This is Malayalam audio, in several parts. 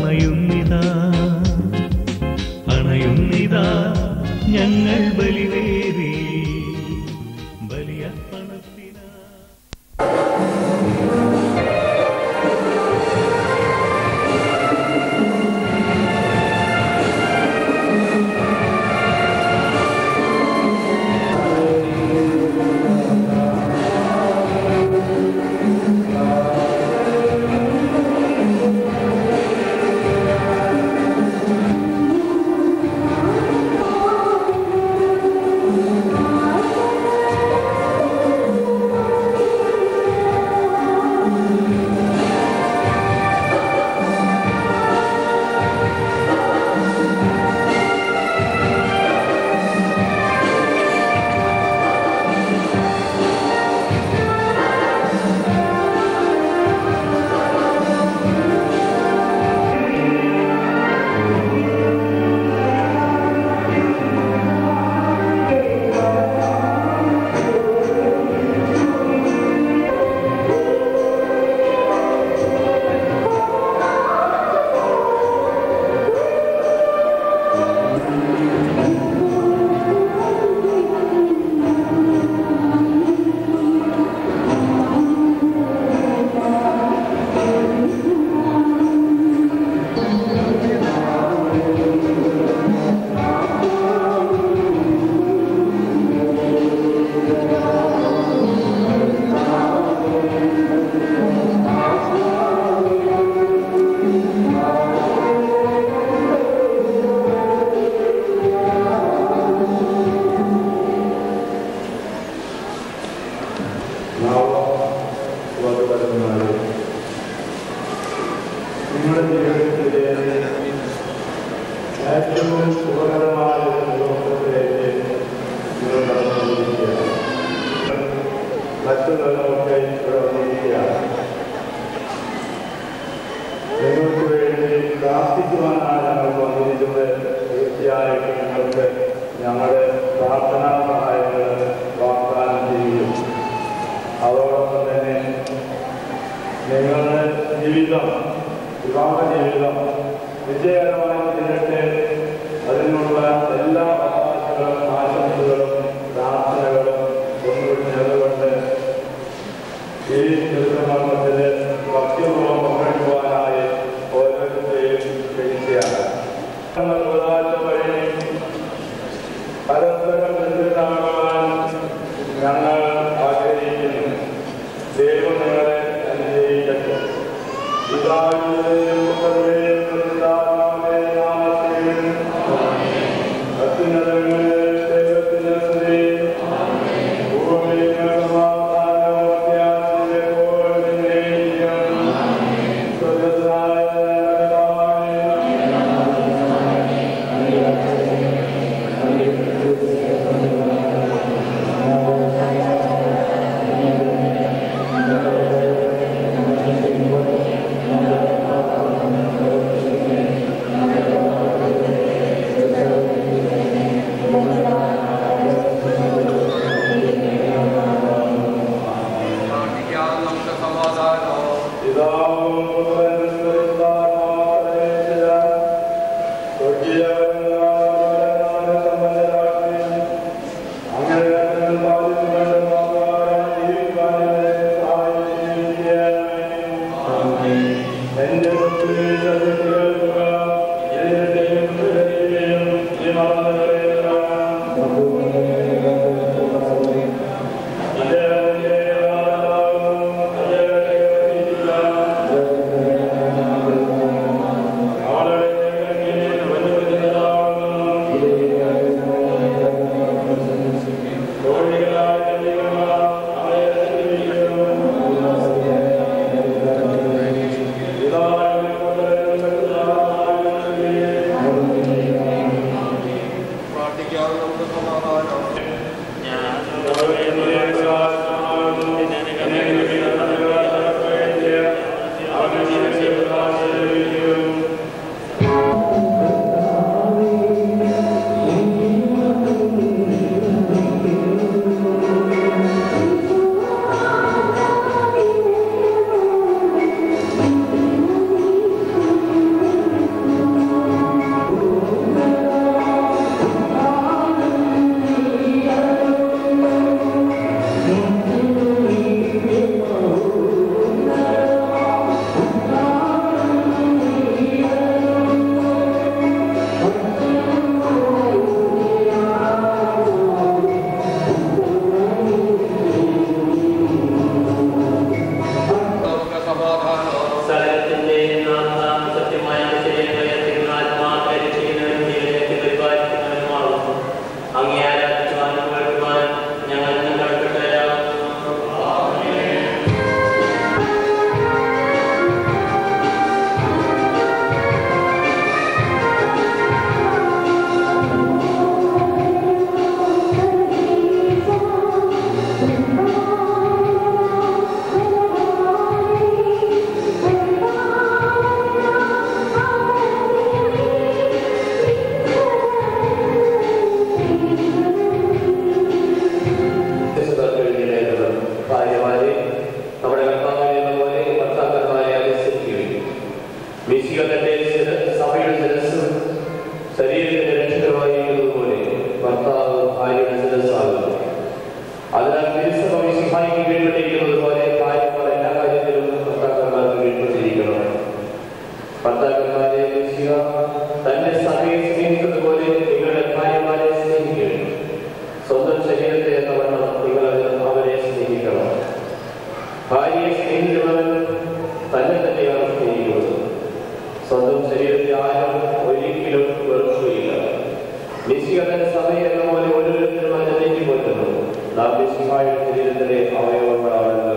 അണയുന്നിതാ അണയുന്നിതാ ഞങ്ങൾ ബലിവേറി ബലിയർപ്പണത്തിനാ നിങ്ങളുടെ ജീവിതത്തിലെ ഏറ്റവും സുഖകരമായ ഒരു ലോകത്തിലേക്ക് നിങ്ങൾ കടന്നുകൊണ്ടിരിക്കുകയാണ് മറ്റുള്ളവരൊക്കെ ഇവിടെ വന്നിരിക്കുകയാണ് നിങ്ങൾക്ക് വേണ്ടി പ്രാർത്ഥിക്കുവാനാണ് ഞങ്ങൾ വന്നിരിക്കുന്നത് തീർച്ചയായിട്ടും നിങ്ങൾക്ക് ഞങ്ങളുടെ പ്രാർത്ഥനാ സഹായങ്ങൾ വാഗ്ദാനം ചെയ്യും അതോടൊപ്പം തന്നെ നിങ്ങളുടെ ജീവിതം വിവാഹ ജീവിതം വിജയകരമായി തീരട്ടെ അതിനുള്ള എല്ലാ അവകാശങ്ങളും ആശംസകളും പ്രാർത്ഥനകളും ഒന്നുകൂടി നേർന്നുകൊണ്ട് ഈ തിരുസമർമ്മത്തിന് ഭക്തിപൂർവ്വം പങ്കെടുക്കുവാനായി ഓരോരുത്തരെയും ക്ഷണിക്കുകയാണ് ഞങ്ങൾ ഒരാഴ്ച വഴി പരസ്പരം ബന്ധിതരാകുവാൻ ഞങ്ങൾ ആഗ്രഹിക്കുന്നു ദൈവം നിങ്ങളെ അനുഗ്രഹിക്കട്ടെ പിതാവിന്റെയും പുത്രന്റെയും പരിശുദ്ധാത്മാവിന്റെയും നാമത്തിൽ മിശിക തന്റെ ശിര- സഭയുടെ ശിരസ് ശരീരത്തിന്റെ രക്ഷകരമായിരിക്കുന്നതുപോലെ ഭർത്താവ് ഭാര്യയുടെ ശിരസ്സാകുന്നു അതിനാൽ തിരുസഭ മിശിഹായിക്ക് കീഴ്പ്പെട്ടിരിക്കുന്നത് പോലെ ഭാര്യമാർ എല്ലാ കാര്യത്തിലും ഭർത്താക്കന്മാർക്ക് കീഴ്പ്പെട്ടിരിക്കണം ഭർത്താക്കന്മാരെ മിശിഹ തന്റെ സഭയെ സ്നേഹിച്ചതുപോലെ നിങ്ങളുടെ ഭാര്യമാരെ സ്നേഹിക്കണം സ്വന്തം ശരീരത്തെ എന്നവണ്ണം നിങ്ങൾ അതിന് അവരെ സ്നേഹിക്കണം ഭാര്യയെ സ്നേഹിക്കുന്നവൻ തന്നെ തന്നെയാണ് സ്നേഹിക്കുന്നത് സ്വന്തം ശരീരത്തെ ആരും ഒരിക്കലും വെറുക്കുകയില്ല മിശിക തന്റെ സഭയെ എന്ന പോലെ ഓരോരുത്തരും അതിനെ തെറ്റിക്കൊല്ലുന്നു നാം മിശിഹായുടെ ശരീരത്തിലെ അവയവങ്ങളാണല്ലോ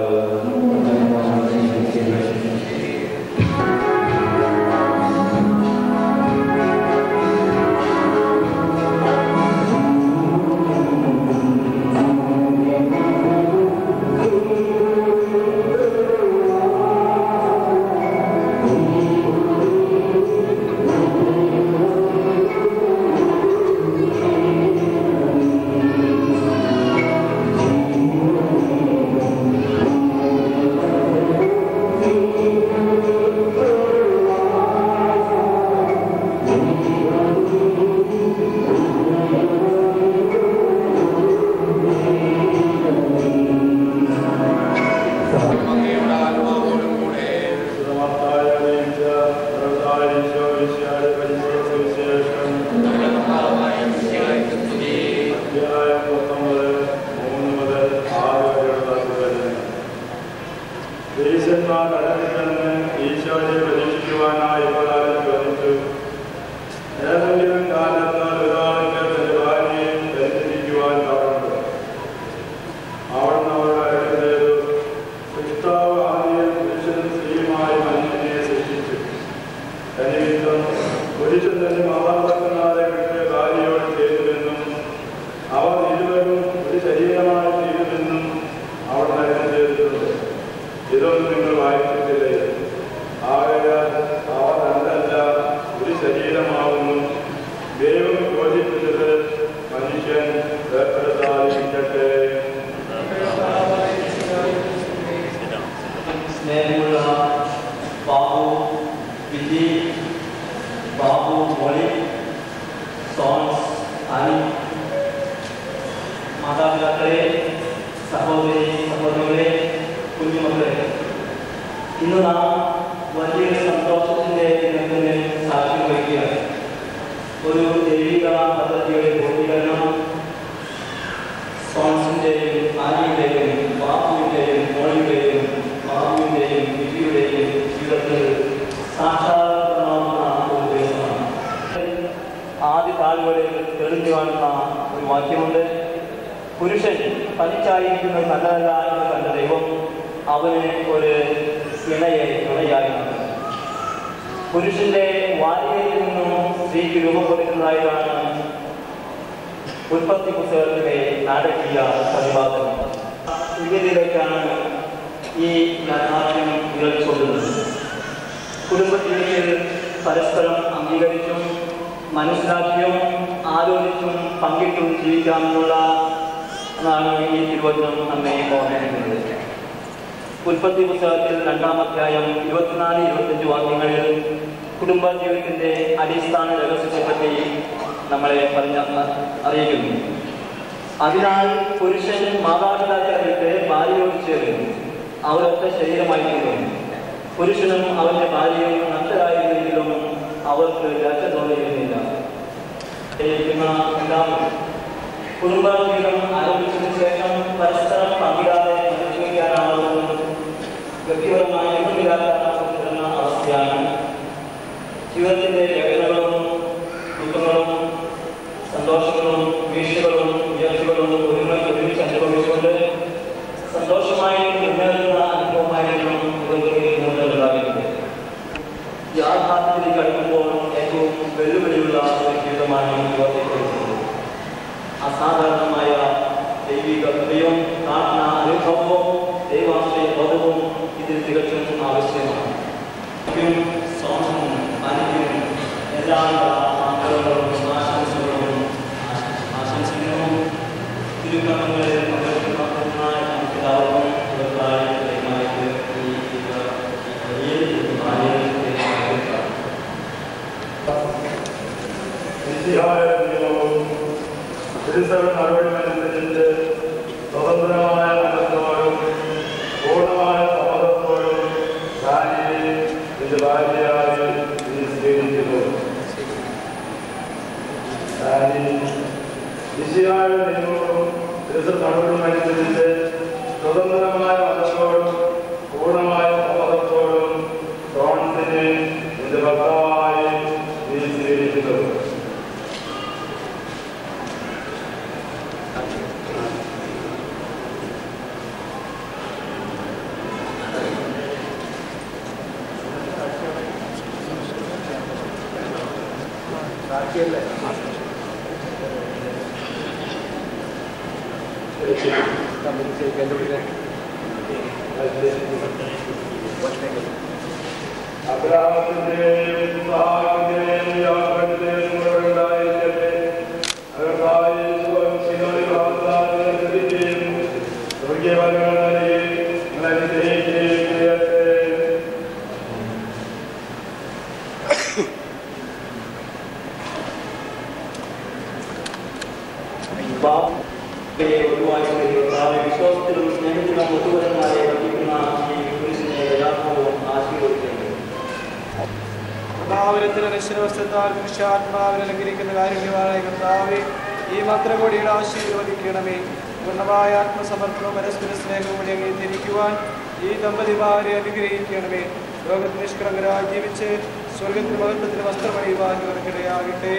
സുതമത്തായ വീഴ്ച, പ്രവൃത്തായ ഈശോ മിശിഹായുടെ പരിശുദ്ധ സുവിശേഷം, അധ്യായം പത്തൊമ്പത്, മൂന്ന് മുതൽ ആറ് വരെയുള്ള തിരുവചനം. പരീശന്മാർ കടലിൽ നിന്ന് ഈശോയെ പരീക്ഷിക്കുവാനായി ഇപ്രകാരം ചോദിച്ചു ഏതെങ്കിലും കാലത്താൽ ഒരാൾക്ക് തന്റെ ഭാര്യയെ പരിചരിക്കുവാൻ പാടുണ്ടോ അവിടുന്ന് അവരുടെ അരുളി ചെയ്തു ക്രിസ്താവ് ആദ്യം പുരുഷനും സ്ത്രീയുമായി മനുഷ്യനെ സൃഷ്ടിച്ചു തനിമിത്തം പുരുഷൻ തന്റെ മാതാപിതാക്കന്മാരെ വിട്ട് ഭാര്യയോട് ചെയ്തുവെന്നും അവർ ഇരുവരും ഒരു ശരീരമായി തീരുമെന്നും അവിടുന്ന് അരുളി ചെയ്തിട്ടുണ്ട് ഇതൊന്നും നിങ്ങൾ വായിച്ചിട്ടില്ലേ ആകയാൽ അവർ രണ്ടല്ല ഒരു ശരീരമാവുന്നു ദൈവം യോജിപ്പിച്ചത് മനുഷ്യൻ വേർപെടുത്താതിരിക്കട്ടെ സ്നേഹമുള്ള ബാബു വിജി ബാബു മോളി സോൺസ് അനി മാതാപിതാക്കളെ സഹോദരി സഹോദരികളെ കുഞ്ഞുമക്കളെ ഇന്ന് നാം വലിയൊരു സന്തോഷത്തിൻ്റെ ദിനത്തിന് സാക്ഷ്യം വഹിക്കുകയാണ് ഒരു ദൈവിക പദ്ധതിയുടെ പൂർത്തീകരണം സോൺസിന്റെയും ആനിയുടെയും ബാബുവിന്റെയും മോളിയുടെയും ബാബുവിന്റെയും വിജിയുടെയും ജീവിതത്തിൽ സാക്ഷാത്കരണമാകുന്ന ഒരു ദിവസമാണ് ആദ്യ കാലുകളിൽ തെളിഞ്ഞു കാണുന്ന ഒരു വാക്യമുണ്ട് പുരുഷൻ തനിച്ചായിരിക്കുന്നത് നല്ലതല്ല എന്ന് കണ്ട ദൈവം അവന് ഒരു ഇണയെ ഇണയായി നൽകി. പുരുഷന്റെ വാരികയിൽ നിന്നും സ്ത്രീക്ക് രൂപപ്പെടുന്നതായിട്ടാണ് ഉൽപ്പത്തി പുസ്തകത്തിലെ നാടകീയ പ്രതിപാദനം തുല്യതയിലേക്കാണ് ഈ യാഥാർത്ഥ്യം ഉയർച്ചുകൊള്ളുന്നത് കുടുംബജീവിതത്തിൽ പരസ്പരം അംഗീകരിച്ചും മനസ്സിലാക്കിയും ആലോചിച്ചും പങ്കിട്ടും ജീവിക്കാമെന്നുള്ള എന്നാണ് ഈ തിരുവചനം നമ്മെ ഓർമ്മിപ്പിക്കുന്നത് ഉൽപ്പത്തി പുസ്തകത്തിൽ രണ്ടാം അധ്യായം ഇരുപത്തിനാല് ഇരുപത്തഞ്ച് വാക്യങ്ങളിൽ കുടുംബ ജീവിതത്തിന്റെ അടിസ്ഥാന രഹസ്യത്തെപ്പറ്റി നമ്മളെ പറഞ്ഞ അറിയിക്കുന്നു അതിനാൽ പുരുഷൻ മാതാപിതാക്കളെ വിട്ട് ഭാര്യയോട് ചേരുന്നു അവരൊറ്റ ശരീരമായിരിക്കുന്നു പുരുഷനും അവന്റെ ഭാര്യയും നഷ്ടരായിരുന്നെങ്കിലും അവർക്ക് രക്ഷ തോന്നിയിരുന്നില്ല ജയിക്കുന്ന എല്ലാവരും കുടുംബ ജീവിതം ആരംഭിച്ചതിന് ശേഷം പരസ്പരം പങ്കിടാതെ ജീവിക്കാനാവുന്നതും വ്യക്തിപരമായ ഒന്നുമില്ലാത്ത അവസ്ഥയാണ് ജീവിതത്തിന്റെ വേദനകളും ദുഃഖങ്ങളും സന്തോഷങ്ങളും വീഴ്ചകളും ഉയർച്ചകളും ഒരുമ ഒരുമിച്ച് അനുഭവിച്ചുകൊണ്ട് സന്തോഷമായി മുന്നേറുന്ന അനുഭവമായിരിക്കും ഇവർക്ക് മുന്നിലുണ്ടാകുന്നത് യാഥാർത്ഥ്യത്തിൽ കഴിയുമ്പോൾ ഏറ്റവും വെല്ലുവിളിയുള്ള ഒരു ജീവിതമാണ് ഇവർ കൊടുക്കുന്നത് അസാധാരണമായ ദൈവിക കൃപയും പ്രാർത്ഥന അനുഭവവും ദൈവാശ്രയ ബോധവും ഇതിൽ തികച്ചും ആവശ്യമാണ് ും സ്വാമവും അനുഭവവും എല്ലാവിധ മംഗളങ്ങളും ആശംസകളും ആശംസിക്കുന്നു തിരുക്കർമ്മങ്ങളിൽ പങ്കെടുക്കുന്നതായ നമുക്ക് എല്ലാവർക്കും ഇവർക്കായി ദൈവമായിട്ട് ഈ വലിയ കാര്യത്തിൽ വിശിഹായ നിയമവും തിരുസഭ നടപടികളനുസരിച്ച് സ്വതന്ത്രമായ മനസ്സോടും പൂർണ്ണമായ സമ്മതത്തോടും ഭാര്യയെ നിന്റെ ഭാര്യയായി നീ സ്വീകരിക്കുന്നു വിശിഹായ നിയമവും തിരുസഭ നടപടികളനുസരിച്ച് സ്വതന്ത്രമായ മനസ്സോടും പൂർണ്ണമായ സമ്മതത്തോടും ഫ്രോൺസിനെ നിന്റെ ഭർത്താവായി നീ സ്വീകരിക്കുന്നു അബ്രാഹത്തിന്റെയും ഇസ്ഹാക്കിന്റെയും യാക്കോബിന്റെയും മുഴുവനുണ്ടായിരിക്കട്ടെ. അകർത്താവേ, സ്വയം വാഗ്ദാനങ്ങൾ ലഭിക്കുകയും സ്വർഗീയവരങ്ങൾ നൽകി നിങ്ങളെ അനുഗ്രഹിക്കുകയും ചെയ്യട്ടെ. പാപത്തെ ഒഴിവാക്കി കർത്താവെ വിശ്വാസത്തിലും സ്നേഹത്തിലും മുഴുവന്മാരെ പഠിക്കുന്ന ഈ കുരിശിനെ യഥാർത്ഥവും ആശീർവദിക്കുന്നു കർത്താവിനത്തിന് നിശ്ചലവസ്ഥത്താൽ മനുഷ്യാത്മാവിനെ അലങ്കരിക്കുന്ന കാരുണ്യവാനായ കർത്താവെ ഈ മന്ത്രകോടിയുടെ ആശീർവദിക്കണമേ പൂർണ്ണമായ ആത്മസമർപ്പണവും പരസ്പര സ്നേഹവും വഴി അംഗീകരിക്കുവാൻ ഈ ദമ്പതിമാരെ അനുഗ്രഹിക്കണമേ ലോകത്തിൽ നിഷ്കളങ്കരായി ജീവിച്ച് സ്വർഗത്തിൽ മഹത്വത്തിന് വസ്ത്രമണിയുവാൻ ഇവർക്കിടയാകട്ടെ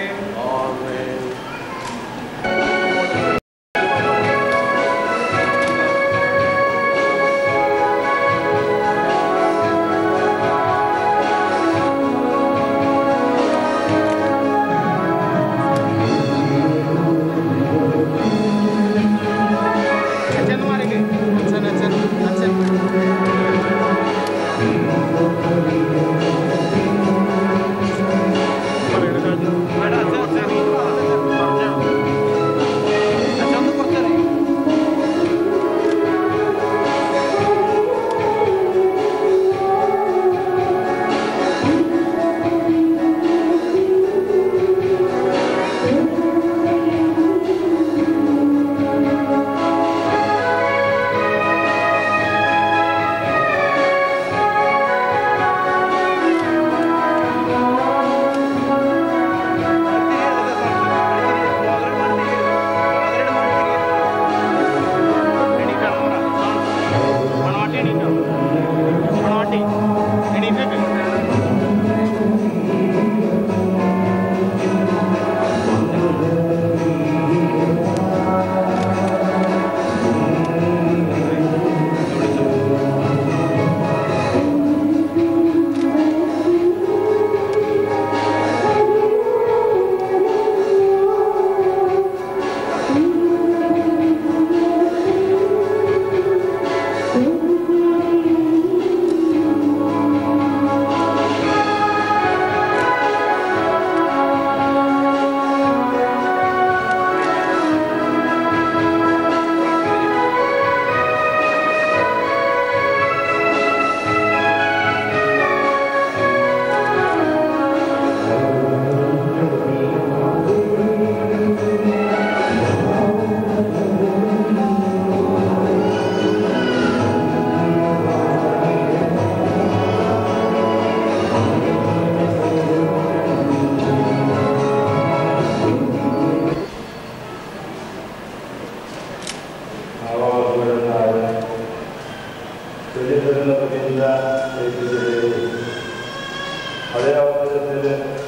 അതേ അവസരത്തിൽ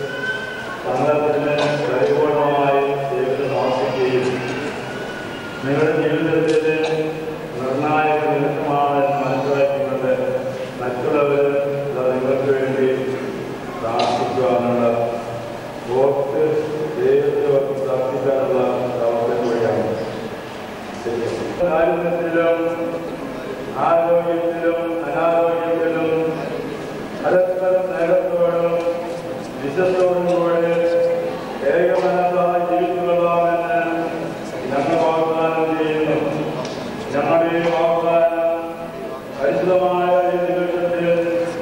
സംഘത്തിന് പരിപൂർണമായി ദൈവത്തെ സമർപ്പിക്കുകയും നിങ്ങളുടെ ജീവിതത്തിൽ നിർണായക നിമിഷമാണ് എന്ന് മനസ്സിലാക്കിക്കൊണ്ട് മറ്റുള്ളവർ ഇത് നിങ്ങൾക്ക് വേണ്ടി പ്രാർത്ഥിക്കുവാനുള്ള ഓർത്ത് ദൈവത്തെ ഓർത്ത് പ്രാർത്ഥിക്കാനുള്ള അവസരം കൂടിയാണ് ആരോഗ്യത്തിലും ആരോഗ്യത്തിലും അനാരോഗ്യത്തിലും പരസ്പര സ്നേഹത്തോടും വിശത്തോടും കൂടെ ഏകമനസ്സായി ജീവിച്ചുകൊള്ളാമെന്ന് ഞങ്ങൾ വാഗ്ദാനം ചെയ്യുന്നു ഞങ്ങളുടെ ഈ വാഗ്ദാനം പരിശുദ്ധമായ ഈ നിമിഷത്തിൽ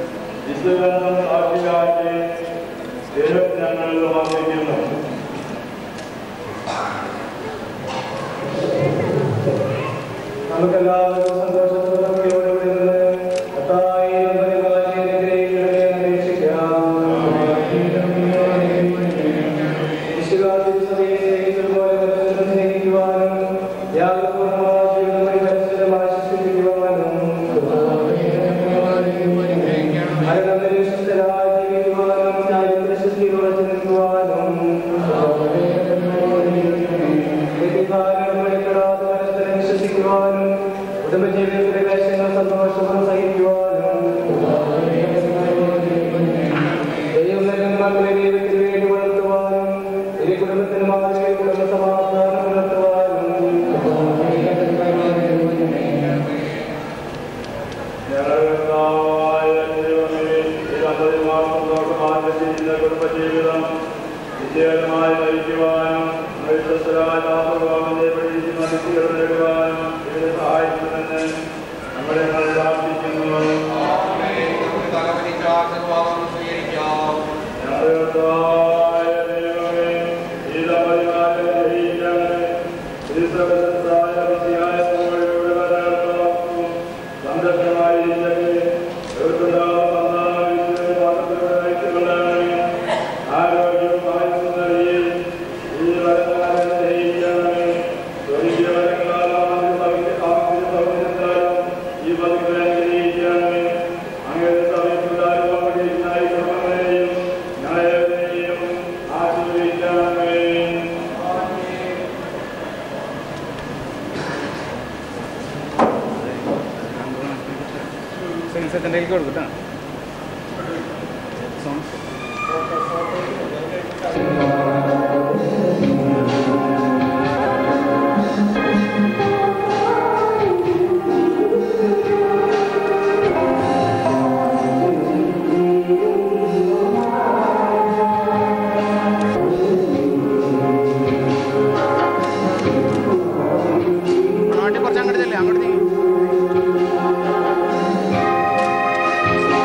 വിശുദ്ധം സാക്ഷിയാക്കി ദൈവം ഞങ്ങൾ സമർപ്പിക്കുന്നു നമുക്കെല്ലാവർക്കും സന്തോഷത്തോടെ നിന്ന് കർത്താവേ, പരിപാലനം അനുഗ്രഹിക്കണമേ എന്ന് അപേക്ഷിക്കാം. വിശുദ്ധാത്മസഭയെ സ്നേഹിച്ചതുപോലെ പരസ്പരം സ്നേഹിക്കുവാനും ത്യാഗപൂർണ്ണമായ ജീവിതം വഴി പരസ്പരം ആശിപ്പിക്കുവാനും മരണനിരക്ഷരായി ജീവിക്കുവാനും ന്യായപ്രശസ്തിയിൽ ഉറച്ചു നിൽക്കുവാനും തെറ്റിദ്ധാരണകൾ വെളിപ്പെടാതെ പരസ്പരം വിശ്വസിക്കുവാനും കുടുംബജീവിതത്തിലെ ക്ലേശങ്ങൾ സന്തോഷവും സഹിക്കുവാനും ദൈവം മക്കളെ ദൈവത്തിന് വേണ്ടി വളർത്തുവാനും ഇരു കുടുംബത്തിന് മാതൃകയിൽ കുടുംബ സമാധാനം പുലർത്തുവാനും ഞങ്ങളുടേതായ ദൈവമേ, ഈ ദമ്പതിമാർക്കും സന്തോഷമായി ജീവിത കുടുംബജീവിതം വിജയകരമായി നയിക്കുവാനും വിശ്വസ്തരായ ദാസഭാവന്റെ പരീക്ഷ നിത്യകൾ നേടുവാനും ഇതിനെ സഹായിക്കുമെന്ന് നമ്മളെ ഞങ്ങൾ പ്രാർത്ഥിക്കുന്നു ഞങ്ങളുടേതായ ദൈവമേ, ഈ ദമ്പതിമാരെ ഗ്രഹിക്കണമേ. ക്രിസ്തുവിനായ മസിഹായ പുകഴോടെ വരവേൽക്കുന്നു. സംരക്ഷണമായി ഇരിക്കട്ടെ. ദൈവത്തിനാമം സന്താനം വിശുദ്ധ വാസത്തിലൂടെ നയിച്ചുകൊള്ളണമേ. ആരോഗ്യവും ആയുസ്സും നൽകി ഈ വരങ്ങളെ ഗ്രഹിക്കണമേ. സ്വർഗീയ വരങ്ങളാലും ആദ്യ ആദ്യ സൗകര്യത്താലും ഈ പതികളെ ഗ്രഹിക്കണമേ. അങ്ങയുടെ സമയത്തുണ്ടാകും പരീക്ഷനായി കുടുംബങ്ങളെയും ഞങ്ങളെയും ആശീർവദിക്കണമേ സെൻസറ്റിൻ്റെ കൊടുക്കട്ടാ അങ്ങോട്ട് കുറച്ച് അങ്ങോട്ട് ചെല്ലേ അങ്ങോട്ട് നീങ്ങി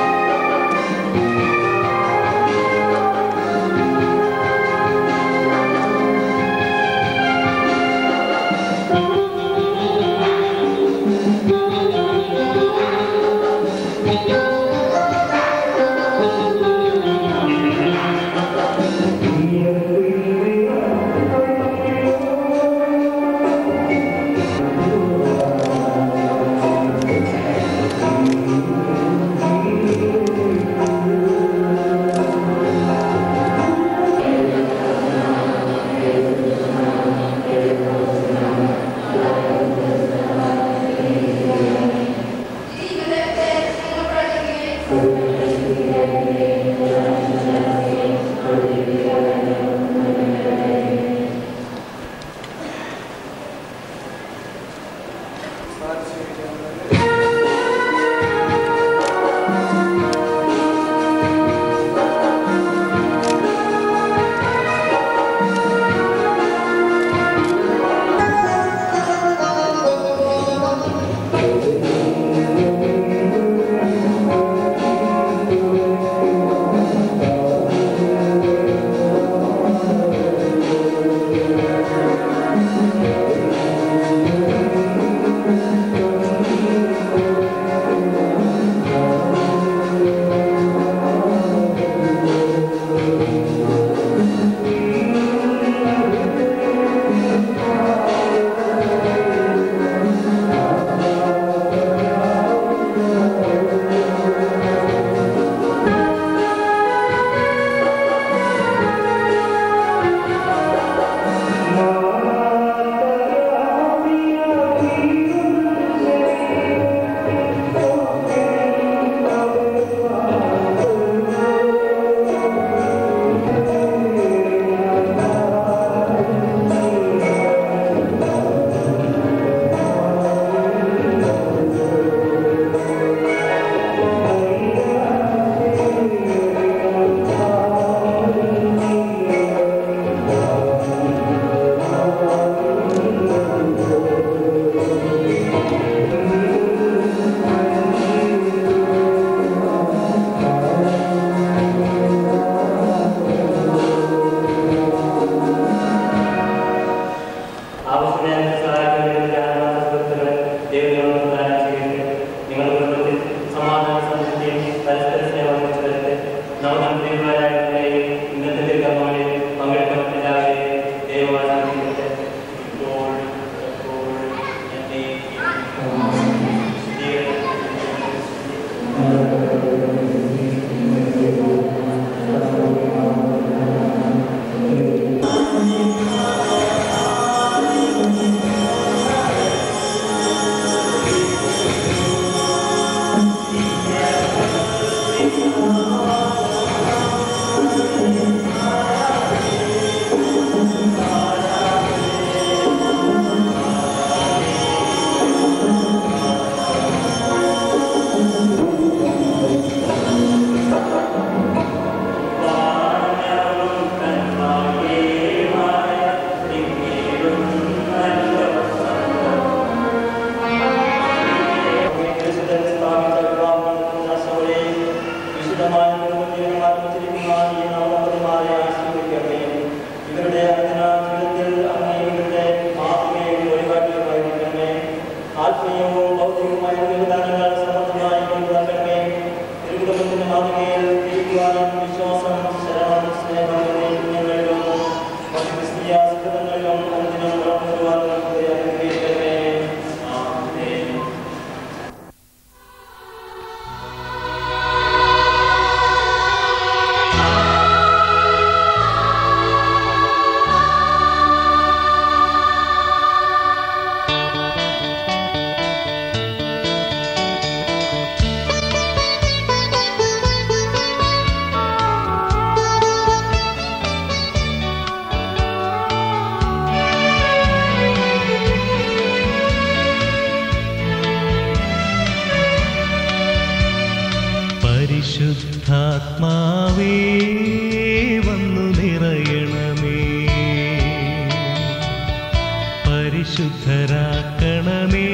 പരിശുദ്ധരാക്കണമേ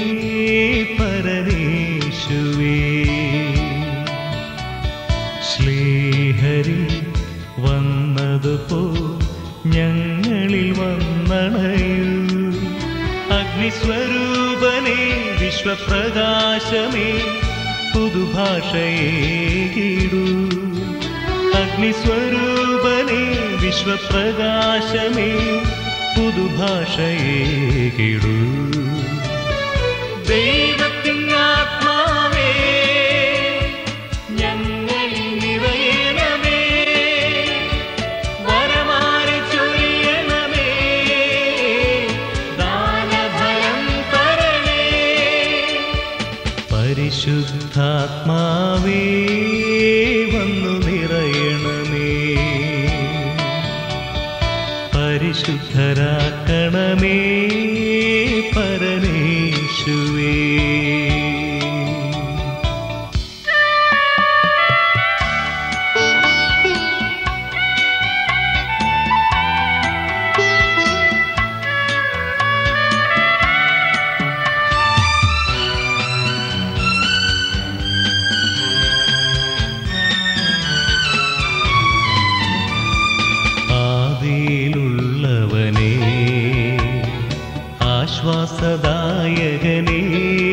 പരമേശുവേ ശ്ലീഹരി വന്നതുപോ ഞങ്ങളിൽ വന്നണയൂ അഗ്നിസ്വരൂപനേ വിശ്വപ്രകാശമേ പുതുഭാഷയേകിടൂ അഗ്നിസ്വരൂപനേ വിശ്വപ്രകാശമേ പുതുഭാഷയേകിടൂ ദൈവത്തിൻ ആത്മാവേ ഞങ്ങളിൽ നിറയണമേ വരമാരി ചൊരിയണമേ ദാനഫലം തരണേ പരിശുദ്ധാത്മാവേ വന്നു നിറയണമേ പരിശുദ്ധരാക്കണമേ പരമേശുവേ ആദിയിലുള്ളവനേ ആശ്വാസദായകനേ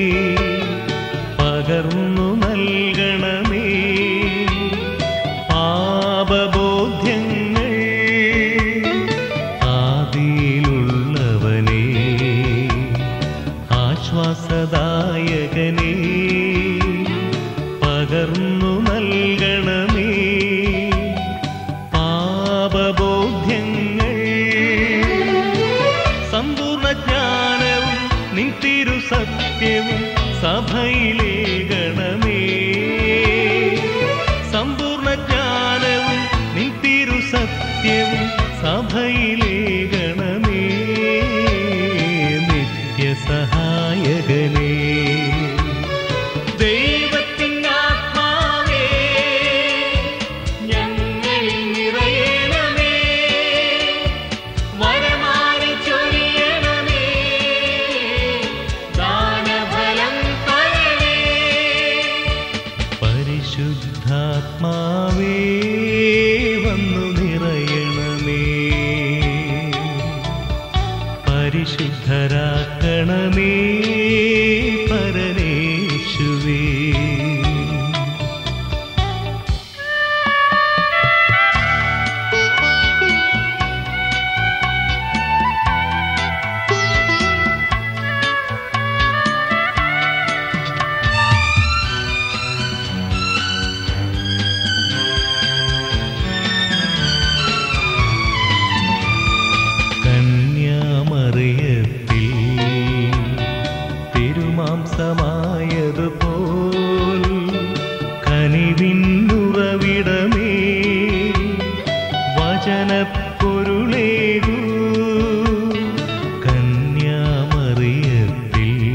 പകർന്നു നൽകണമേ പാപബോധ്യങ്ങൾ ആദിയിലുള്ളവനേ ആശ്വാസദായകനേ പകർന്നു നൽകണമേ പാപബോധ്യങ്ങൾ സമ്പൂർണ്ണ ജ്ഞാനവും നിത്തിരു സത്യവും സഭയിലെ ഗണമേ സമ്പൂർണ്ണ ജ്ഞാനവും നിത്തിരു സത്യവും സഭയിലെ ഗണമേ നിത്യസഹായകനേ ദൈവത്തിൻ ആത്മാവേ ഞങ്ങളിൽ നിറയണമേ വരമാരി ചൊരിയണമേ ദാനഫലം തരണേ പരിശുദ്ധാത്മാവേ വന്നു നിറയണമേ പരിശുദ്ധരാക്കണമേ പരമേശുവേ കന്യാമറിയത്തിൽ തിരുമാംസമായതുപോൽ കനിവിന്നുറവിടമേ വചനപ്പൊരുളേകൂ കന്യാമറിയത്തിൽ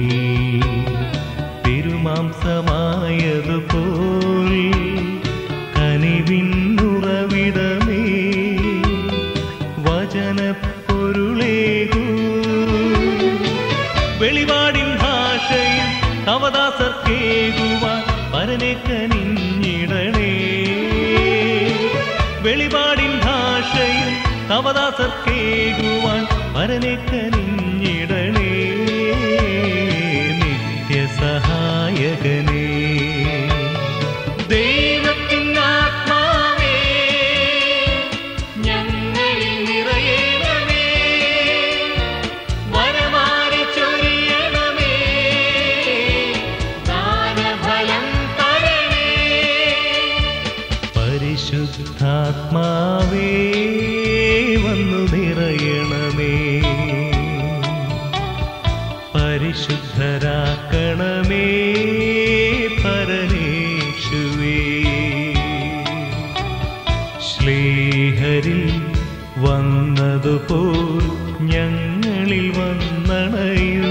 തിരുമാംസമായതുപോൽ കനിവിന്നുറവിടമേ വചനപ്പൊരുളേകൂ വെളിപാടിൻ ഭാഷയിൽ അവദാസർക്കേകുവാൻ പരനെ കനിഞ്ഞിടണേ വെളിപാടിൻ ഭാഷയിൽ അവദാസർക്കേകുവാൻ പരനെ കനിഞ്ഞിടണേ നിത്യസഹായകനേ ദൈവത്തിൻ ആത്മാവേ ഞങ്ങളിൽ നിറയണമേ വരമാരി ചൊരിയണമേ ദാനഫലം തരണേ പരിശുദ്ധാത്മാവേ വന്നു നിറയണമേ പരിശുദ്ധരാക്കണമേ പരമേശുവേ ശ്ലീഹരിൽ വന്നതുപോൽ ഞങ്ങളിൽ വന്നണയൂ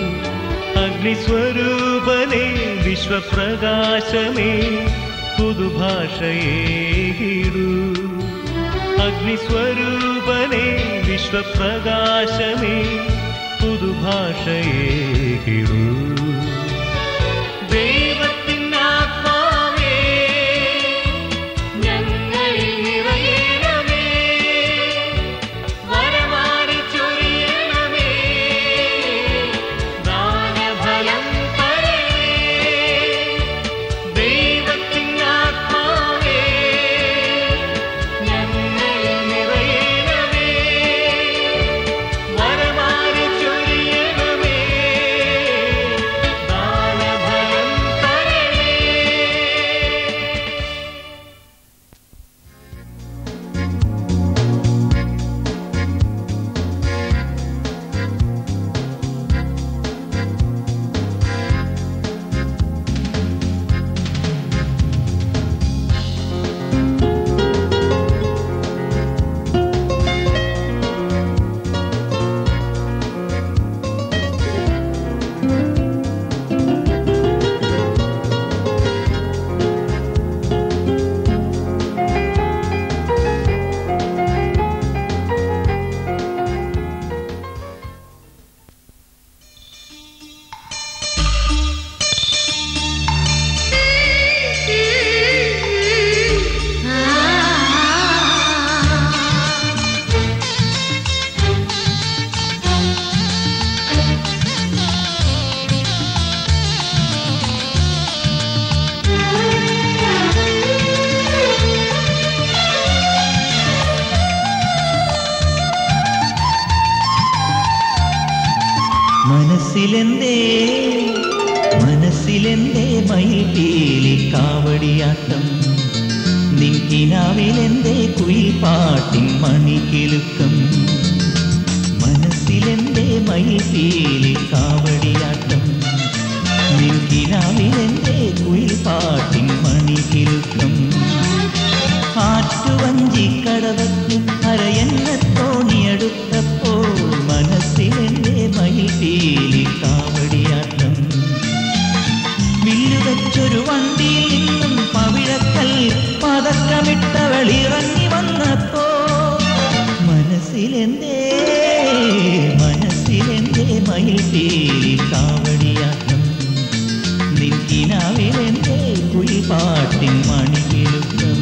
അഗ്നിസ്വരൂപനേ വിശ്വപ്രകാശമേ പുതുഭാഷയേകിടൂ അഗ്നിസ്വരൂപനേ വിശ്വപ്രകാശമേ പുതുഭാഷയേകിടൂ ദൈവത്തിനാത്മാവേ ഞങ്ങളിൽ നിറയണമേ വരമാരി ചൊരിയണമേ ദാനഫലം തരണേ ദൈവത്തിനാത്മാവേ ഞങ്ങളിൽ നിറയണമേ വരമാരി ചൊരിയണമേ ദാനഫലം തരണേ മനസ്സിലെന്തേ മനസ്സിലെന്തേ മയിൽപീലി കാവടിയാട്ടം നിൻകിനാവിലെന്തേ കുയിൽപ്പാട്ടിൻ മണികിലുക്കം മനസ്സിലെന്തേ മയിൽപീലി കാവടിയാട്ടം നിൻകിനാവിലെന്തേ കുയിൽപ്പാട്ടിൻ മണികിലുക്കം ആറ്റുവഞ്ചി കടവത്ത് അരയന്ന തോണിയെടുത്തപ്പോൾ മനസ്സിലെന്റെ മയിൽപീലി കാവടിയാട്ടം വില്ലുവെച്ചൊരു വണ്ടിയിൽ നിന്നും പവിഴക്കൽ പതക്കമിട്ടവളിറങ്ങി വന്നപ്പോ മനസ്സിലെന്തേ മനസ്സിലെന്തേ മയിൽപീലി കാവടിയാട്ടം നിൻകിനാവിലെന്തേ കുയിൽപ്പാട്ടിൻ മണികിലുക്കം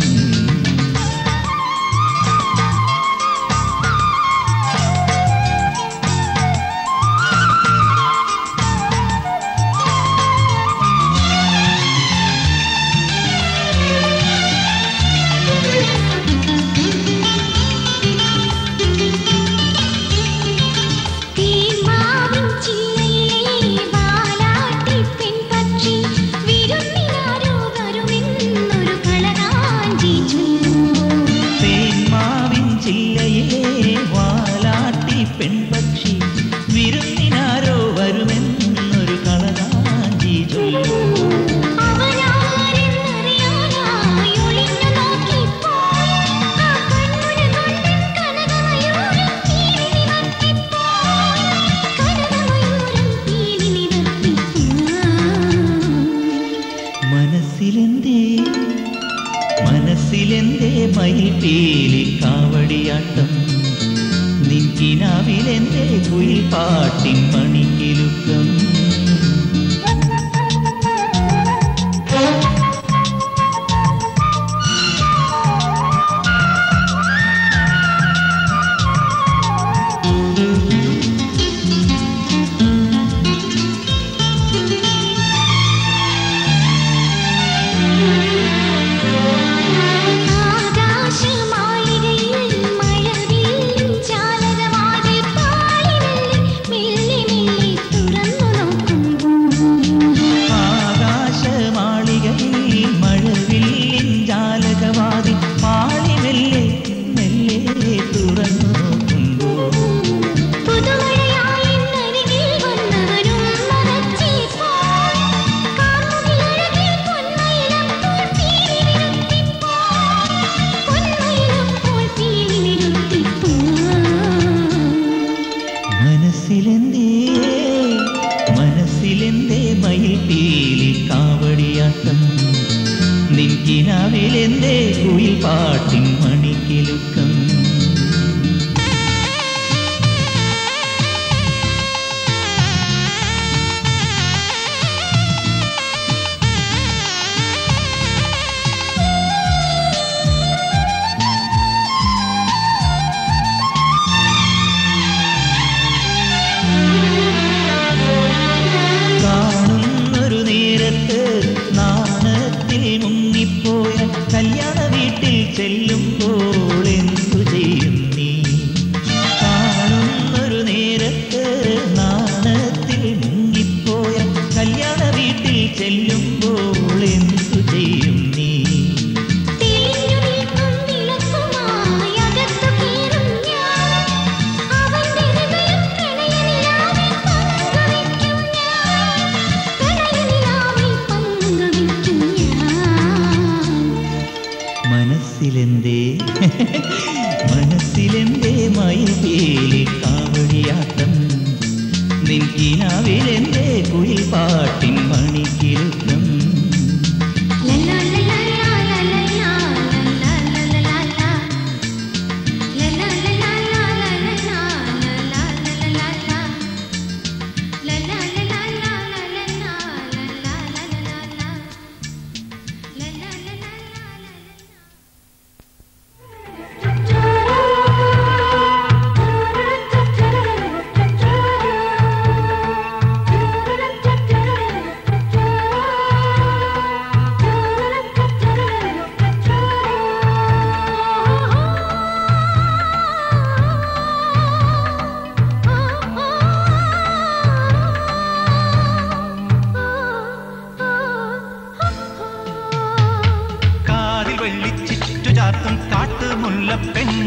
തീമാവിൻ ചില്ലയിലെ വാലാട്ടി പെൺപക്ഷി വിരുന്നിനാരോ വരുമെന്നൊരു കളകാഞ്ചി ചൊല്ലുമ്പോൾ തേന്മാവിൻ ചില്ലയിലെ വാലാട്ടി പെൺപക്ഷി വിരുന്നിനാരോ വരുമെന്നൊരു കളകാഞ്ചി ചൊല്ലു അവനാരെന്നറിയാനായി ഒളിഞ്ഞു നോക്കിപ്പോയി. ആ കൺമുന കൊണ്ടൻ കനകമയൂരം പീലി നിവർത്തിപ്പോയി. കനകമയൂരം പീലി നിവർത്തിപ്പോയി. മനസ്സിലെന്തേ മനസ്സിലെന്തേ മയിൽപീലി കാവടിയാട്ടം നിൻകിനാവിലെന്തേ കുയിൽപ്പാട്ടിൻ മണിക്കിലുക്കം ആകാശമാളികയിൽ മഴവില്ലും ചാലകവാതിൽ പാളി മെല്ലെ മെല്ലെ മെല്ലെ തുറ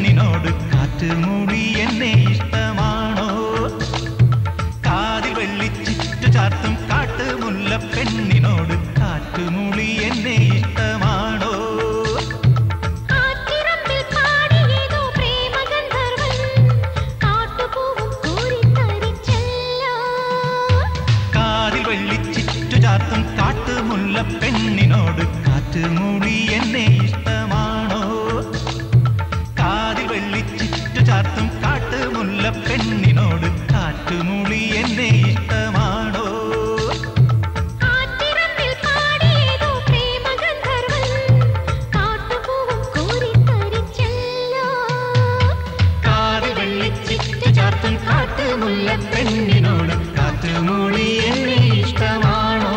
പെണ്ണിനോട് കാറ്റ് മൂടി എന്നെ ഇഷ്ടമാണോ കാതിൽ വെള്ളിച്ചിറ്റു ചാർത്തും കാട്ടുമുല്ല പെണ്ണിനോട് കാറ്റുമൂളി എന്നെ ഇഷ്ടമാണോ കാറ്റിറമ്പിൽ പാടിയേതോ പ്രേമഗന്ധർവൻ കാട്ടുപൂവും കോരിത്തരിച്ചല്ലോ കാതിൽ വെള്ളിച്ചിറ്റു ചാർത്തും കാട്ടുമുല്ല പെണ്ണിനോട് കാറ്റുമൂളി എന്നെ ഇഷ്ടമാണോ കാതിൽ വെള്ളിച്ചിറ്റു ചാർത്തും കാട്ടുമുല്ല പെണ്ണിനോട് കാറ്റുമൂളി എന്നെ ഇഷ്ടമാണോ കാറ്റിറമ്പിൽ പാടിയേതോ പ്രേമഗന്ധർവൻ കാട്ടുപൂവും കോരിത്തരിച്ചല്ലോ കാതിൽ വെള്ളിച്ചിറ്റു ചാർത്തും കാട്ടുമുല്ല പെണ്ണിനോട് കാറ്റുമൂളി എന്നെ ഇഷ്ടമാണോ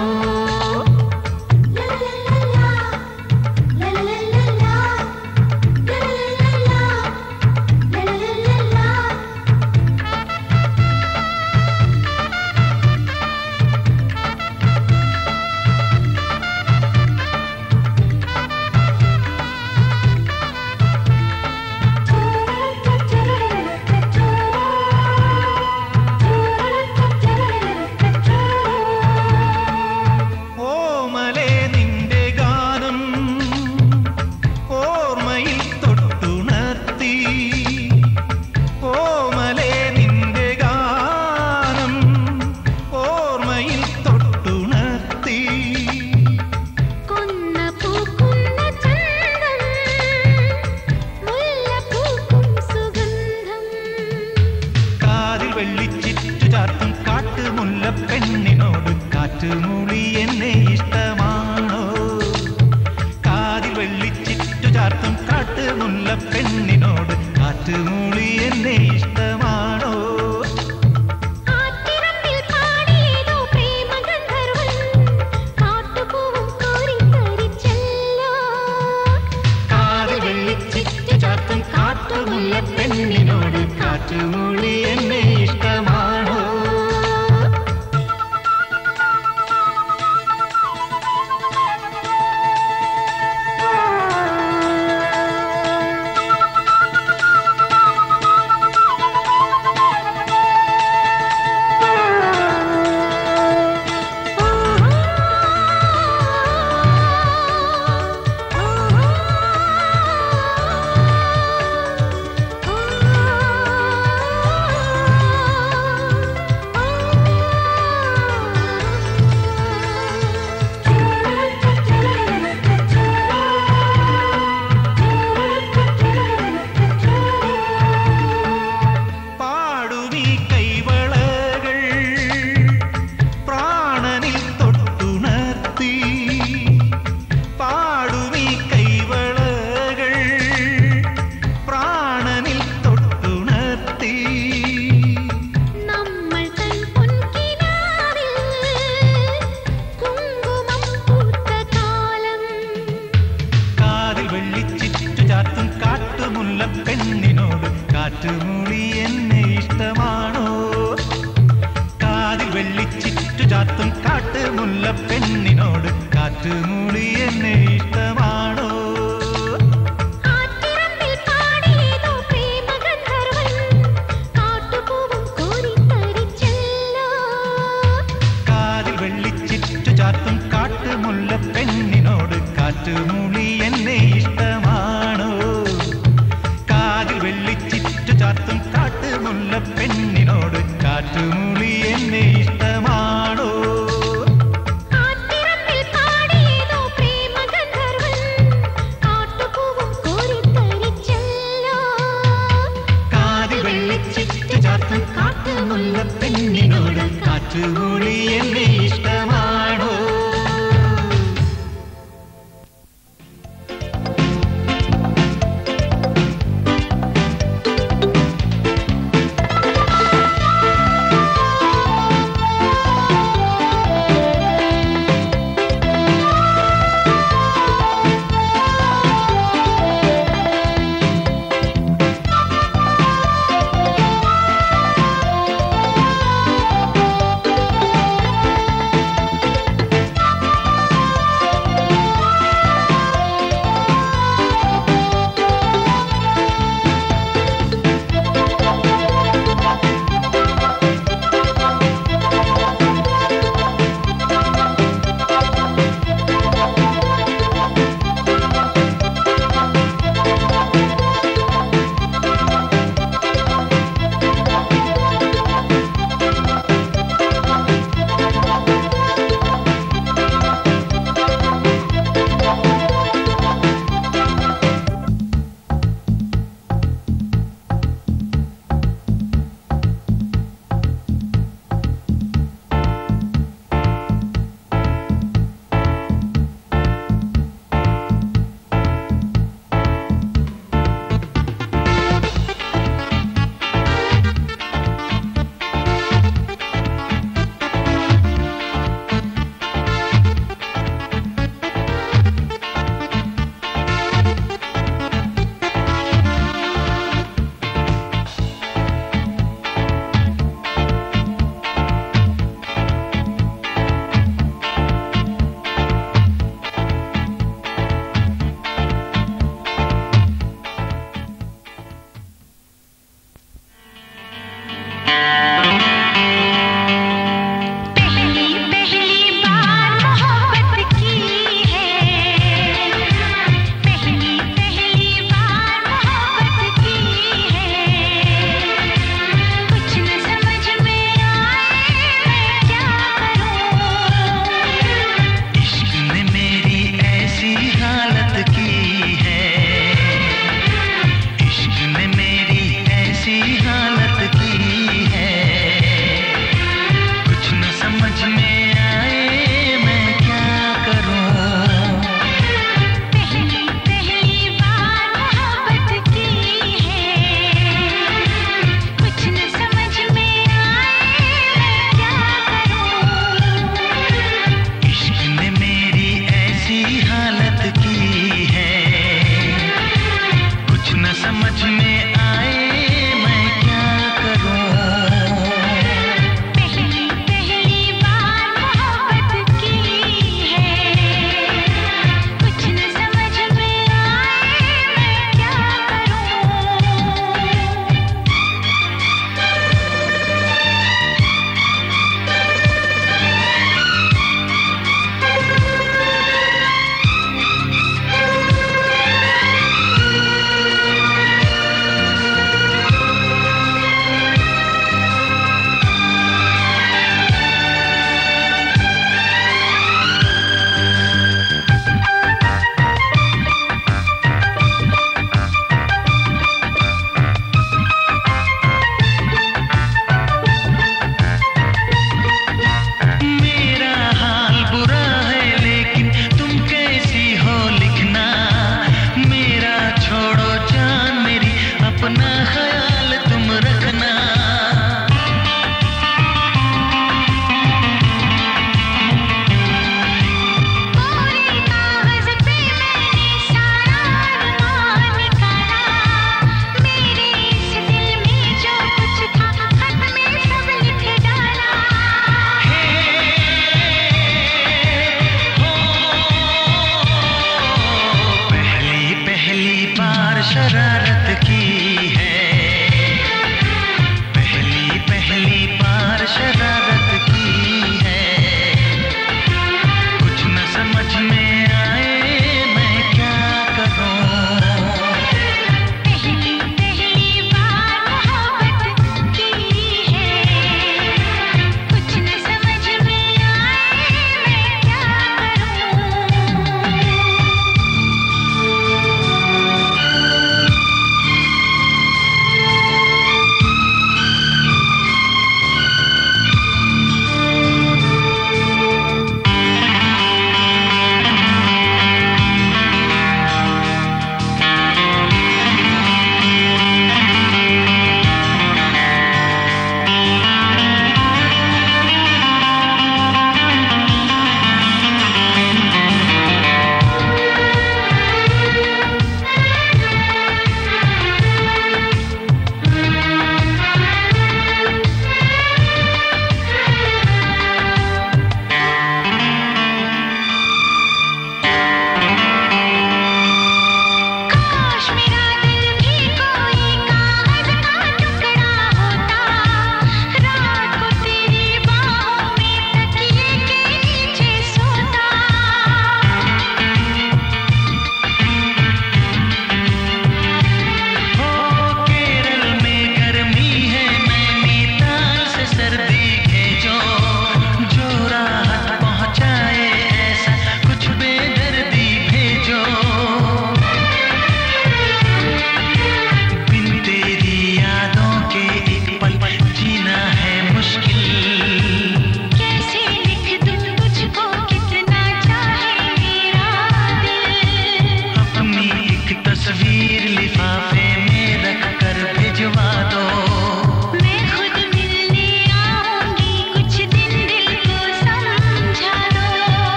ഓമലേ നിന്റെ ഗാനം ഓർമ്മയിൽ തൊട്ടുണർത്തി ഓമലേ നിന്റെ ഗാനം ഓർമ്മയിൽ തൊട്ടുണർത്തി കൊന്ന പൂക്കുന്ന ചന്തം മുല്ലപ്പൂക്കും സുഗന്ധം കാതിൽ വെള്ളിച്ചിറ്റു ചാർത്തും കാട്ടുമുല്ല പെണ്ണിനോട് കാറ്റുമൂളി എന്നെ ഇഷ്ടമാണോ കാതിൽ വെള്ളിച്ചിറ്റു ചാർത്തും കാട്ടുമുല്ല പെണ്ണിനോട് കാറ്റുമൂളി എന്നെ ഇഷ്ടമാണോ കാറ്റിറമ്പിൽ പാടിയേതോ പ്രേമഗന്ധർവൻ കാട്ടുപൂവും കോരിത്തരിച്ചല്ലോ കാതിൽ വെള്ളിച്ചിറ്റു ചാർത്തും കാട്ടുമുല്ല പെണ്ണിനോട് കാറ്റുമൂളി എന്നെ ഇഷ്ടമാണോ പാടുമീ കൈവളകൾ പ്രാണനിൽ തൊട്ടുണർത്തി പാടുമീ കൈവളകൾ പ്രാണനിൽ തൊട്ടുണർത്തി നമ്മൾ തൻ പൊൻകിനാവിൽ കുങ്കുമം പൂത്ത കാലം കാതിൽ വെള്ളിച്ചിറ്റു ചാത്തും കാട്ടുമുല്ല പെണ്ണിനോട് കാറ്റുമൂളി എന്നെ ഇഷ്ടമാണോ കാതിൽ വെള്ളിച്ചിറ്റു ചാത്തും കാട്ടുമുല്ല പെണ്ണിനോട് കാറ്റുമൂളി എന്നെ ഇഷ്ടമാണോ കാറ്റിറമ്പിൽ പാടിയേതോ പ്രേമഗന്ധർവൻ കാട്ടുപൂവും കോരിത്തരിച്ചല്ലോ കാതിൽ വെള്ളിച്ചിറ്റു ചാത്തും കാട്ടുമുല്ല പെണ്ണിനോട് കാറ്റുമൂളി എന്നെ ഇഷ്ടമാണോ കാതിൽ വെള്ളിച്ചിറ്റു ചാത്തും കാട്ടുമുല്ല പെണ്ണിനോട് കാറ്റുമൂളി എന്നെ ഇഷ്ടമാണോ കാറ്റിറമ്പിൽ പാടിയേതോ പ്രേമഗന്ധർവൻ കാട്ടുപൂവും കോരിത്തരിച്ചല്ലോ കാതിൽ വെള്ളിച്ചിറ്റു ചാത്തും കാട്ടുമുല്ല പെണ്ണിനോട് കാറ്റുമൂളി എന്നെ ഇഷ്ടമാണോ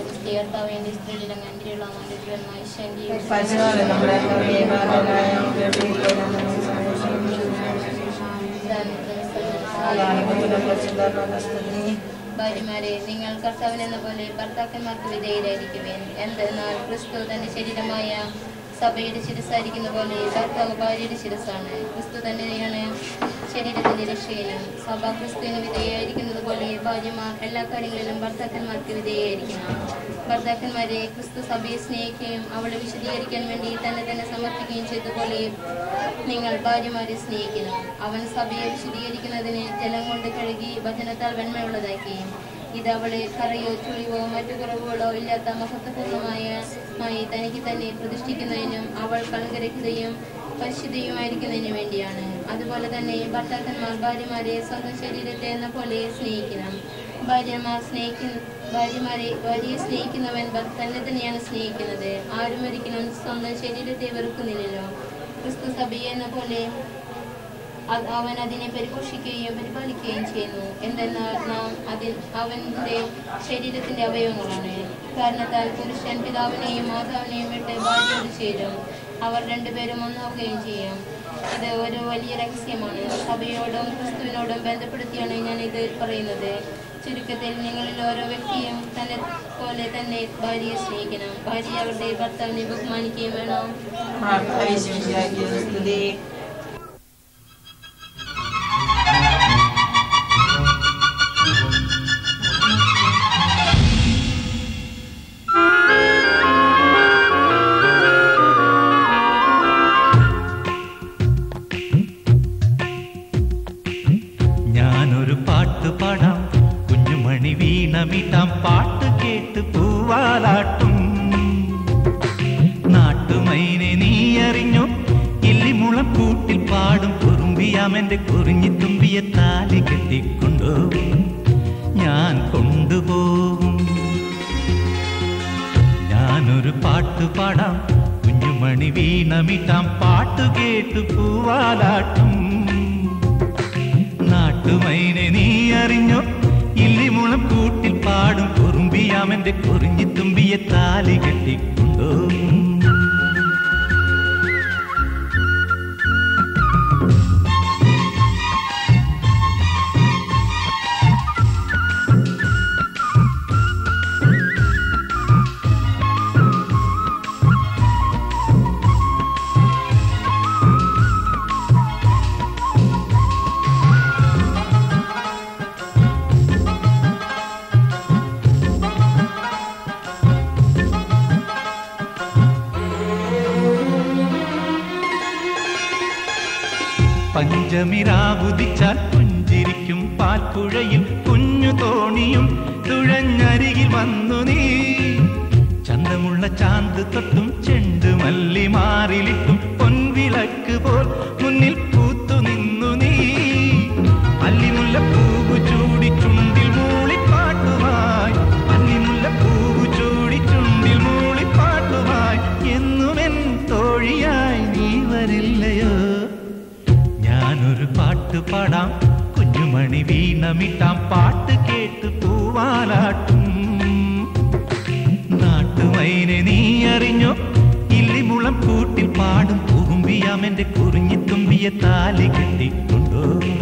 ക്രിസ്തീയർത്താവിന്റെ സ്ത്രീലിടം കണ്ടിയുള്ള മണ്ഡലമായ ശങ്കിയും ഭാര്യമാരെ നിങ്ങൾ കർത്താവിനെന്ന പോലെ ഭർത്താക്കന്മാർക്ക് വിധേയരായിരിക്കുവേൻ എന്തെന്നാൽ ക്രിസ്തു തന്റെ ശരീരമായ സഭയുടെ ശിരസായിരിക്കുന്ന പോലെ ഭർത്താവ് ഭാര്യയുടെ ശിരസാണ് ക്രിസ്തു തന്നെയാണ് ശരീരത്തിന്റെ രക്ഷകനും സഭ ക്രിസ്തുവിന് വിധേയായിരിക്കുന്നത് പോലെ ഭാര്യമാർ എല്ലാ കാര്യങ്ങളിലും ഭർത്താക്കന്മാർക്ക് വിധേയായിരിക്കണം ഭർത്താക്കന്മാരെ ക്രിസ്തു സഭയെ സ്നേഹിക്കുകയും അവളെ വിശദീകരിക്കാൻ വേണ്ടി തന്നെ തന്നെ സമർപ്പിക്കുകയും ചെയ്തതുപോലെ നിങ്ങൾ ഭാര്യമാരെ സ്നേഹിക്കണം അവൻ സഭയെ വിശദീകരിക്കുന്നതിന് ജലം കൊണ്ട് കഴുകി വചനത്താൽ വെണ്മയുള്ളതാക്കി ഇത് അവളെ കറയോ ചുളിവോ മറ്റു കുറവുകളോ ഇല്ലാത്ത മഹത്വപൂർണമായ മായി തനിക്ക് തന്നെ പ്രതിഷ്ഠിക്കുന്നതിനും അവൾ കളങ്കരഹിതയും പരിശുദ്ധയുമായിരിക്കുന്നതിന് വേണ്ടിയാണ് അതുപോലെ തന്നെ ഭർത്താക്കന്മാർ ഭാര്യമാരെ സ്വന്തം ശരീരത്തെ എന്ന പോലെ സ്നേഹിക്കണം ഭാര്യമാർ സ്നേഹിക്കുന്ന ഭാര്യമാരെ ഭാര്യയെ സ്നേഹിക്കുന്നവൻ ഭർ- തന്നെ തന്നെയാണ് സ്നേഹിക്കുന്നത് ആരും ഒരിക്കലും സ്വന്തം ശരീരത്തെ വെറുക്കുന്നില്ലല്ലോ ക്രിസ്തു സഭയെ എന്ന പോലെ അത് അവൻ അതിനെ പരിപോഷിക്കുകയും പരിപാലിക്കുകയും ചെയ്യുന്നു എന്തെന്നാൽ നാം അതിൽ അവന്റെ ശരീരത്തിന്റെ അവയവങ്ങളാണ് കാരണത്താൽ പുരുഷൻ പിതാവിനെയും മാതാവിനെയും വിട്ട് ഭാര്യയോട് ചേരും അവർ രണ്ടുപേരും ഒന്നാവുകയും ചെയ്യും ഇത് ഒരു വലിയ രഹസ്യമാണ് സഭയോടും ക്രിസ്തുവിനോടും ബന്ധപ്പെടുത്തിയാണ് ഞാൻ ഇത് പറയുന്നത് ചുരുക്കത്തിൽ നിങ്ങളിൽ ഓരോ വ്യക്തിയും തന്നെ പോലെ തന്നെ ഭാര്യയെ സ്നേഹിക്കണം ഭാര്യ അവരുടെ ഭർത്താവിനെ ബഹുമാനിക്കുകയും വേണം ഞാനൊരു പാട്ട് പാടാം കുഞ്ഞുമണി വീണമിട്ടാം പാട്ട് കേട്ട് പൂവാലാട്ടും നാട്ടുമൈനെ നീ അറിഞ്ഞു ഇല്ലിമുളം കൂട്ടിൽ പാടും കുറുമ്പിയാമെന്റെ കുറിഞ്ഞി തുമ്പിയെ താലി കെട്ടിക്കൊണ്ടുപോകും ഞാൻ കൊണ്ടുപോകും ഞാനൊരു പാട്ട് പാടാം കുഞ്ഞുമണി വീണമിട്ടാം പാട്ട് കേട്ട് പൂവാലാട്ടും നാട്ടുമൈനെ നീ അറിഞ്ഞോ ഇല്ലിമുളം കൂട്ടിൽ പാടും കുറുമ്പിയാമെന്റെ കുറിഞ്ഞി തുമ്പിയെ താലി കെട്ടിക്കൊണ്ടോ പഞ്ചമിരാവുദിച്ചാൽ പുഞ്ചിരിക്കും പാൽപ്പുഴയും കുഞ്ഞു തോണിയും തുഴഞ്ഞരികിൽ വന്നു നീ ചന്തമുള്ള ചാന്ത് തൊട്ടും ചെണ്ട് മല്ലി മാറിലിട്ടും പൊൻവിളക്ക് പോൽ മുന്നിൽ പൂത്തു നിന്നു നീ അല്ലിമുല്ല പൂവു ചൂടി ചുണ്ടിൽ മൂളിപ്പാട്ടുമായി അല്ലിമുല്ല പൂവു ചൂടി ചുണ്ടിൽ മൂളിപ്പാട്ടുമായി എന്നുമെൻ തോഴിയായി നീ വരില്ലയോ ഞാനൊരു പാട്ട് പാടാം കുഞ്ഞുമണി വീണമിട്ടാം പാട്ട് കേട്ട് പൂവാലാട്ടും നാട്ടുമൈനെ നീ അറിഞ്ഞോ ഇല്ലിമുളം കൂട്ടിൽ പാടും പൂമ്പിയാമെന്റെ കുറിഞ്ഞി തുമ്പിയെ താലി കെട്ടിക്കൊണ്ടോ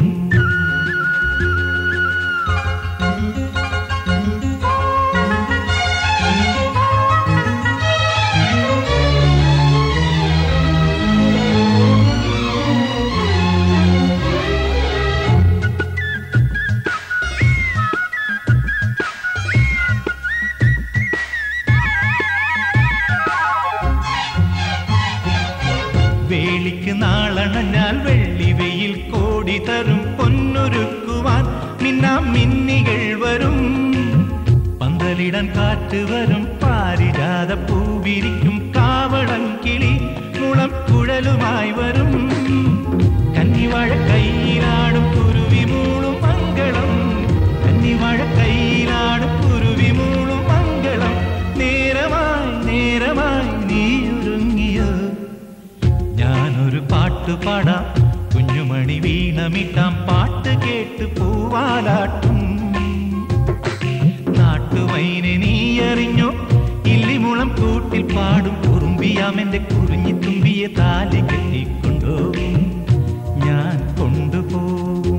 വേളിക്ക് നാളണഞ്ഞാൽ വെള്ളി വെയിൽ കോടി തരും പൊന്നൊരുക്കുവാൻ മിന്നാം മിന്നികൾ വരും പന്തലിടാൻ കാറ്റ് വരും പാരിജാത പൂവിരിക്കും കാവളം കിളി മുളം കുഴലുമായി വരും കന്നിവാഴ കയ്യിലാടും കുരുവി മൂളും മംഗളം കന്നിവാഴ കയ്യിലാടും കുരുവി മൂളും മംഗളം നേരമായി നേരമായി നീ ഒരുങ്ങിയോ ഞാനൊരു പാട്ട് പാടാം കുഞ്ഞുമണി വീണമിട്ടാം പാട്ട് കേട്ട് പൂവാലാട്ടും നാട്ടുവ മൈനെ നീ അറിഞ്ഞോ ഇല്ലിമുളം കൂട്ടിൽ പാടും കുറുമ്പിയാമെന്റെ കുറിഞ്ഞി തുമ്പിയെ താലി കെട്ടിക്കൊണ്ടോ ഞാൻ കൊണ്ടുപോകും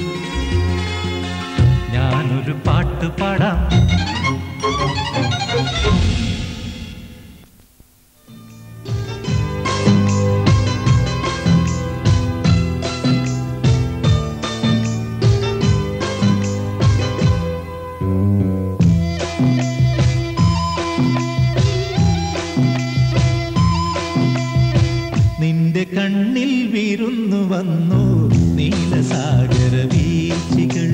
ഞാനൊരു പാട്ട് പാടാം നിന്റെ കണ്ണിൽ വിരുന്നു വന്നു നീലസാഗര വീഴ്ചകൾ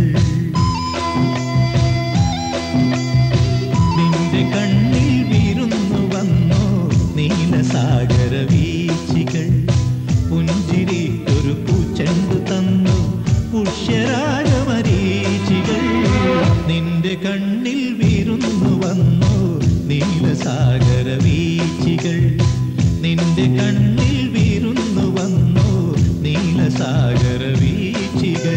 നിന്റെ കണ്ണിൽ വിരുന്നു വന്നു നീലസാഗര വീഴ്ചകൾ പുഞ്ചിരിക്കൊരു പൂച്ചെണ്ടു തന്നു പുഷ്യരാഗമരീചികൾ നിന്റെ കണ്ണിൽ വിരുന്നു വന്നു നീലസാഗര വീഴ്ചകൾ നിന്റെ കണ്ണിൽ വിരുന്നു വന്നു നീലസാഗര വീഴ്ചകൾ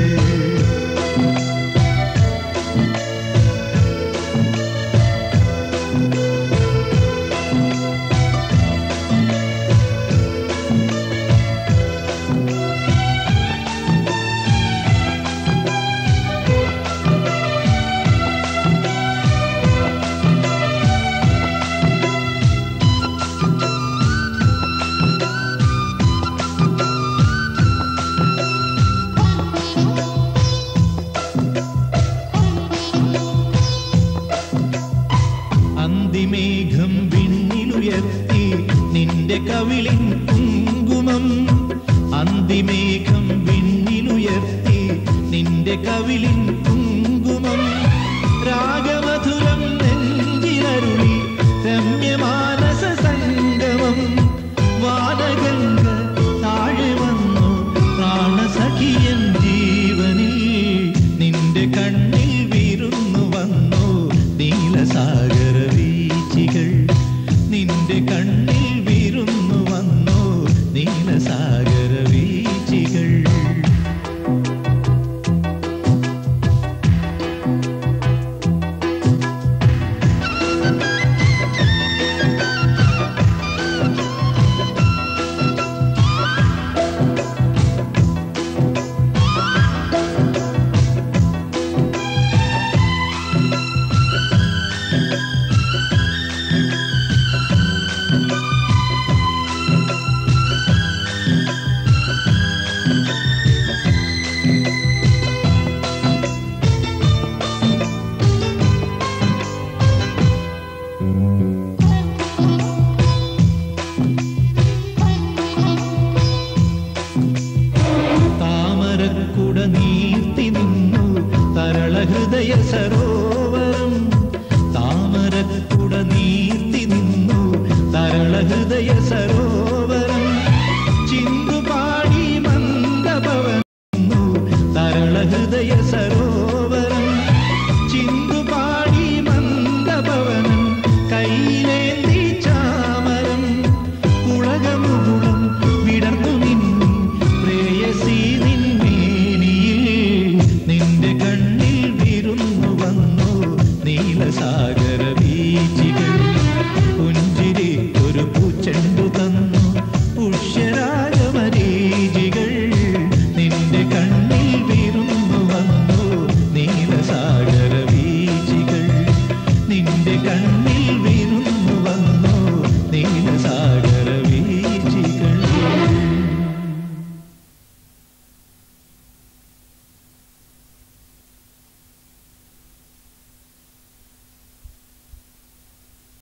അന്തിമേഘം വിണ്ണിലുയർത്തി നിന്റെ കവിളിൻ കുങ്കുമം അന്തിമേഘം വിണ്ണിലുയർത്തി നിന്റെ കവിളിൻ കുങ്കുമം രാഗമധുരം നെഞ്ചിലരുളി രമ്യമാനസ സംഗമം വാനഗംഗ താഴെ വന്നു പ്രാണസഖിയൻ ജീവനിൽ നിന്റെ കണ്ണിൽ വിരുന്നു വന്നു നീലസാഗര വീച്ചികൾ നിന്റെ കണ്ണിൽ വിരുന്നു വന്നു നീലസാഗര വീച്ചികൾ താമരക്കുട നീർത്തി നിന്നു തരള ഹൃദയ സരോവരം താമരക്കുട നീർത്തി നിന്നു തരള ഹൃദയ സരോവരം